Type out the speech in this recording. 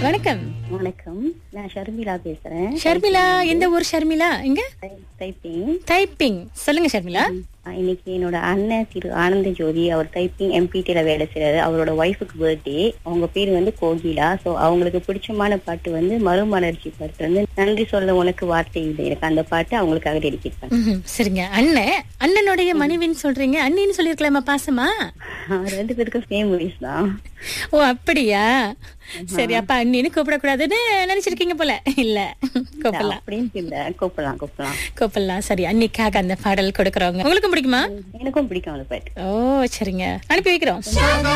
வணக்கம் வணக்கம் நான் ஷர்மிளா பேசுறேன் ஷர்மிளா எந்த ஊர் ஷர்மிளா எங்க டைப்பிங் டைப்பிங் சொல்லுங்க ஷர்மிளா இன்னைக்கு என்னோட அண்ணன் திரு ஆனந்த ஜோதி அவர் டைப்பிங் எம்பிடில வேலை செய்யறாரு அவரோட ஒய்ஃபுக்கு பர்த்டே அவங்க பேர் வந்து கோகிலா சோ அவங்களுக்கு பிடிச்சமான பாட்டு வந்து மறுமலர்ச்சி பாட்டு வந்து நன்றி சொல்ல உனக்கு வார்த்தை இல்லை எனக்கு அந்த பாட்டு அவங்களுக்காக டெடிகேட் பண்ணேன் ம்ஹும். சரிங்க அண்ணன் அண்ணனுடைய மனைவின்னு சொல்றீங்க அண்ணின்னு சொல்லிருக்கலாமா பாசமா ரெண்டு பேருக்கும் ஃபேமிலிஸ் தான் ஓ அப்படியா சரி அப்ப அண்ணின்னு கூப்பிடக்கூடாதுன்னு நினைச்சிருக்கீங்க போல இல்ல கூப்பிடலாம் அப்படின்னு இல்ல கூப்பிடலாம் கூப்பிடலாம் கூப்பிடலாம் சரி அன்னிக்காக அந்த பாடல் கொடுக்கறவங்க உங்களுக்கும் பிடிக்குமா எனக்கும் பிடிக்கும் அந்த பாட்டு ஓ சரிங்க அனுப்பி வைக்கிறோம்